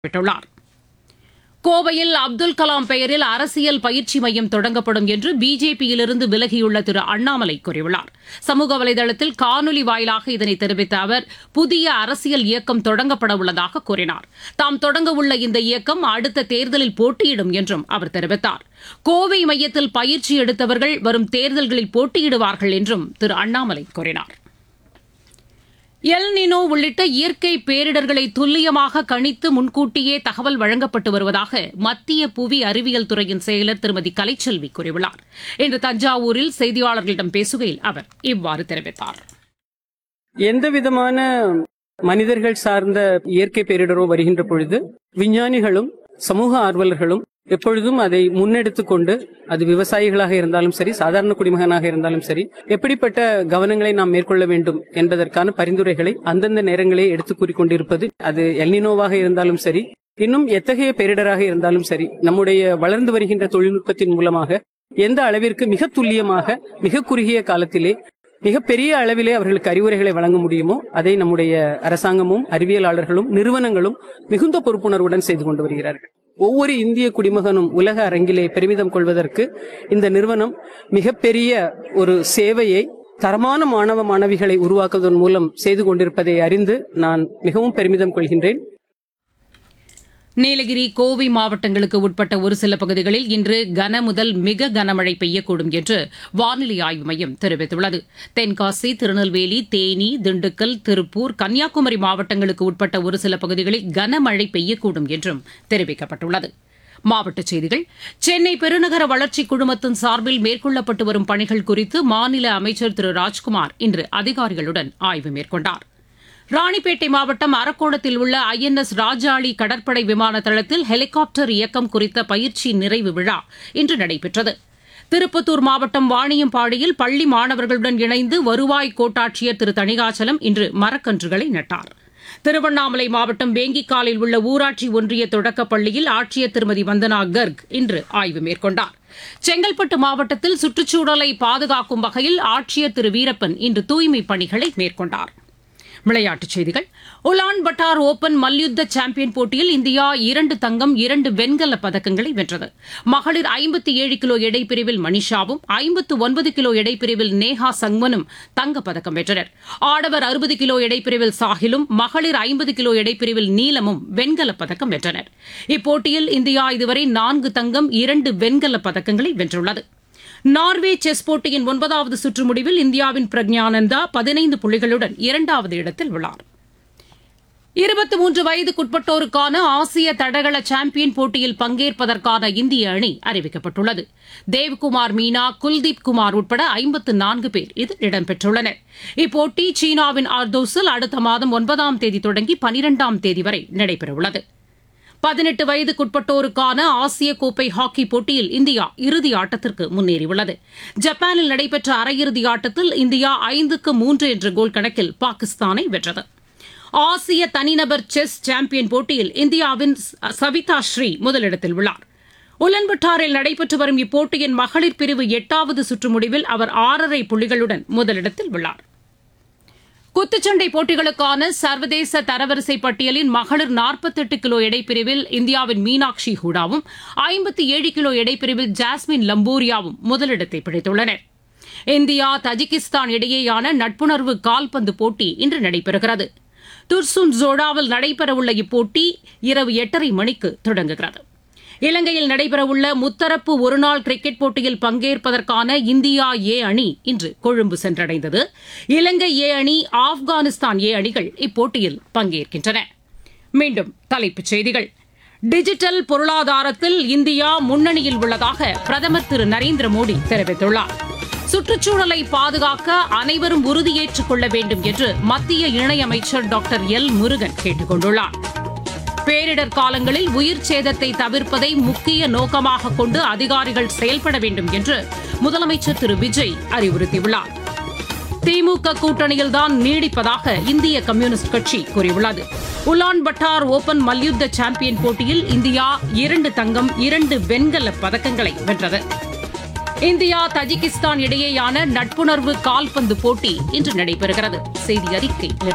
விட்டுள்ளார் கோவையில் அப்துல் கலாம் பெயரில் அரசியல் பயிற்சி மையம் தொடங்கப்படும் என்று பிஜேபியிலிருந்து விலகியுள்ள திரு அண்ணாமலை கூறியுள்ளார் சமூக வலைதளத்தில் காணொலி வாயிலாக இதனை தெரிவித்த அவர் புதிய அரசியல் இயக்கம் தொடங்கப்பட உள்ளதாக கூறினார் தாம் தொடங்கவுள்ள இந்த இயக்கம் அடுத்த தேர்தலில் போட்டியிடும் என்றும் அவர் தெரிவித்தார் கோவை மையத்தில் பயிற்சி எடுத்தவர்கள் வரும் தேர்தல்களில் போட்டியிடுவார்கள் என்றும் திரு அண்ணாமலை கூறினார் எல் நினோ உள்ளிட்ட இயற்கை பேரிடர்களை துல்லியமாக கணித்து முன்கூட்டியே தகவல் வழங்கப்பட்டு வருவதாக மத்திய புவி அறிவியல் துறையின் செயலர் திருமதி கலைச்செல்வி கூறியுள்ளார் இன்று தஞ்சாவூரில் செய்தியாளர்களிடம் பேசுகையில் அவர் இவ்வாறு தெரிவித்தார் எந்த விதமான மனிதர்கள் சார்ந்த இயற்கை பேரிடரோ வருகின்ற பொழுது விஞ்ஞானிகளும் சமூக ஆர்வலர்களும் எப்பொழுதும் அதை முன்னெடுத்துக் கொண்டு அது விவசாயிகளாக இருந்தாலும் சரி சாதாரண குடிமகனாக இருந்தாலும் சரி எப்படிப்பட்ட கவனங்களை நாம் மேற்கொள்ள வேண்டும் என்பதற்கான பரிந்துரைகளை அந்தந்த நேரங்களே எடுத்து கூறிக்கொண்டிருப்பது அது எல்னினோவாக இருந்தாலும் சரி இன்னும் எத்தகைய பேரிடராக இருந்தாலும் சரி நம்முடைய வளர்ந்து வருகின்ற தொழில்நுட்பத்தின் மூலமாக எந்த அளவிற்கு மிக துல்லியமாக மிக குறுகிய காலத்திலே மிகப்பெரிய அளவிலே அவர்களுக்கு அறிவுரைகளை வழங்க முடியுமோ அதை நம்முடைய அரசாங்கமும் அறிவியலாளர்களும் நிறுவனங்களும் மிகுந்த பொறுப்புணர்வுடன் செய்து கொண்டு வருகிறார்கள் ஒவ்வொரு இந்திய குடிமகனும் உலக அரங்கிலே பெருமிதம் கொள்வதற்கு இந்த நிறுவனம் மிகப்பெரிய ஒரு சேவையை தரமான மாணவ மாணவிகளை உருவாக்குவதன் மூலம் செய்து கொண்டிருப்பதை அறிந்து நான் மிகவும் பெருமிதம் கொள்கின்றேன் நீலகிரி கோவை மாவட்டங்களுக்கு உட்பட்ட ஒரு சில பகுதிகளில் இன்று கன முதல் மிக கனமழை பெய்யக்கூடும் என்று வானிலை ஆய்வு மையம் தெரிவித்துள்ளது தென்காசி திருநெல்வேலி தேனி திண்டுக்கல் திருப்பூர் கன்னியாகுமரி மாவட்டங்களுக்கு உட்பட்ட ஒரு சில பகுதிகளில் கனமழை பெய்யக்கூடும் என்றும் தெரிவிக்கப்பட்டுள்ளது மாவட்டச் செய்திகள் சென்னை பெருநகர வளர்ச்சி குழுமத்தின் சார்பில் மேற்கொள்ளப்பட்டு வரும் பணிகள் குறித்து மாநில அமைச்சர் திரு ராஜ்குமார் இன்று அதிகாரிகளுடன் ஆய்வு மேற்கொண்டார் ராணிப்பேட்டை மாவட்டம் அரக்கோணத்தில் உள்ள ஐஎன்எஸ் ராஜாளி கடற்படை விமான தளத்தில் ஹெலிகாப்டர் இயக்கம் குறித்த பயிற்சி நிறைவு விழா இன்று நடைபெற்றது திருப்பத்தூர் மாவட்டம் வாணியம்பாடியில் பள்ளி மாணவர்களுடன் இணைந்து வருவாய் கோட்டாட்சியர் திரு தணிகாச்சலம் இன்று மரக்கன்றுகளை நட்டார் திருவண்ணாமலை மாவட்டம் வேங்கிக்காலில் உள்ள ஊராட்சி ஒன்றிய தொடக்கப் பள்ளியில் ஆட்சியர் திருமதி வந்தனா கர்க் இன்று ஆய்வு மேற்கொண்டார் செங்கல்பட்டு மாவட்டத்தில் சுற்றுச்சூழலை பாதுகாக்கும் வகையில் ஆட்சியர் திரு வீரப்பன் இன்று தூய்மைப் பணிகளை மேற்கொண்டார் விளையாட்டுச் செய்திகள் உலான் பட்டார் ஓபன் மல்யுத்த சாம்பியன் போட்டியில் இந்தியா இரண்டு தங்கம் இரண்டு வெண்கலப் பதக்கங்களை வென்றது மகளிர் ஐம்பத்தி ஏழு கிலோ எடைப்பிரிவில் மனிஷாவும் ஐம்பத்து ஒன்பது கிலோ எடைப்பிரிவில் நேஹா சங்மனும் தங்கப்பதக்கம் வென்றனர் ஆடவர் அறுபது கிலோ எடைப்பிரிவில் சாஹிலும் மகளிர் ஐம்பது கிலோ எடைப்பிரிவில் நீலமும் வெண்கலப் பதக்கம் வென்றனர் இப்போட்டியில் இந்தியா இதுவரை நான்கு தங்கம் இரண்டு வெண்கலப் பதக்கங்களை வென்றுள்ளது நார்வே செஸ் போட்டியின் ஒன்பதாவது சுற்று முடிவில் இந்தியாவின் பிரக்ஞானந்தா பதினைந்து புள்ளிகளுடன் இரண்டாவது இடத்தில் உள்ளார் இருபத்தி மூன்று வயதுக்குட்பட்டோருக்கான ஆசிய தடகள சாம்பியன் போட்டியில் பங்கேற்பதற்கான இந்திய அணி அறிவிக்கப்பட்டுள்ளது தேவ்குமார் மீனா குல்தீப் குமார் உட்பட ஐம்பத்து நான்கு பேர் இதில் இடம்பெற்றுள்ளனர் இப்போட்டி சீனாவின் ஆர்தோஸில் அடுத்த மாதம் ஒன்பதாம் தேதி தொடங்கி பனிரெண்டாம் தேதி வரை நடைபெறவுள்ளது பதினெட்டு வயதுக்குட்பட்டோருக்கான ஆசிய கோப்பை ஹாக்கி போட்டியில் இந்தியா இறுதி ஆட்டத்திற்கு முன்னேறியுள்ளது ஜப்பானில் நடைபெற்ற அரையிறுதி ஆட்டத்தில் இந்தியா ஐந்துக்கு மூன்று என்ற கோல் கணக்கில் பாகிஸ்தானை வென்றது ஆசிய தனிநபர் செஸ் சாம்பியன் போட்டியில் இந்தியாவின் சவிதா ஸ்ரீ முதலிடத்தில் உள்ளார் உலன்பட்டாரில் நடைபெற்று வரும் இப்போட்டியின் மகளிர் பிரிவு எட்டாவது சுற்று முடிவில் அவர் ஆறரை புள்ளிகளுடன் முதலிடத்தில் உள்ளார் குத்துச்சண்டை போட்டிகளுக்கான சர்வதேச தரவரிசை பட்டியலின் மகளிர் நாற்பத்தெட்டு கிலோ எடைப்பிரிவில் இந்தியாவின் மீனாட்சி ஹூடாவும் ஐம்பத்தி ஏழு கிலோ எடைப்பிரிவில் ஜாஸ்மின் லம்பூரியாவும் முதலிடத்தை பிடித்துள்ளனர் இந்தியா தஜிகிஸ்தான் இடையேயான நட்புணர்வு கால்பந்து போட்டி இன்று நடைபெறுகிறது துர்சுன் ஜோடாவில் நடைபெறவுள்ள இப்போட்டி இரவு எட்டரை மணிக்கு தொடங்குகிறது இலங்கையில் நடைபெறவுள்ள முத்தரப்பு ஒருநாள் கிரிக்கெட் போட்டியில் பங்கேற்பதற்கான இந்தியா ஏ அணி இன்று கொழும்பு சென்றடைந்தது இலங்கை ஏ அணி ஆப்கானிஸ்தான் ஏ அணிகள் இப்போட்டியில் பங்கேற்கின்றன மீண்டும் தலைப்புச் செய்திகள் டிஜிட்டல் பொருளாதாரத்தில் இந்தியா முன்னணியில் உள்ளதாக பிரதமர் திரு நரேந்திர மோடி தெரிவித்துள்ளார் சுற்றுச்சூழலை பாதுகாக்க அனைவரும் உறுதியேற்றுக் கொள்ள வேண்டும் என்று மத்திய இணையமைச்சர் டாக்டர் எல் முருகன் கேட்டுக் கொண்டுள்ளார் பேரிடர் காலங்களில் உயிர் சேதத்தை தவிர்ப்பதை முக்கிய நோக்கமாக கொண்டு அதிகாரிகள் செயல்பட வேண்டும் என்று முதலமைச்சர் திரு விஜய் அறிவுறுத்தியுள்ளார் திமுக கூட்டணியில்தான் நீடிப்பதாக இந்திய கம்யூனிஸ்ட் கட்சி கூறியுள்ளது உலான் பட்டார் ஓபன் மல்யுத்த சாம்பியன் போட்டியில் இந்தியா இரண்டு தங்கம் இரண்டு வெண்கல பதக்கங்களை வென்றது இந்தியா தஜிகிஸ்தான் இடையேயான நட்புணர்வு கால்பந்து போட்டி இன்று நடைபெறுகிறது செய்தி அறிக்கை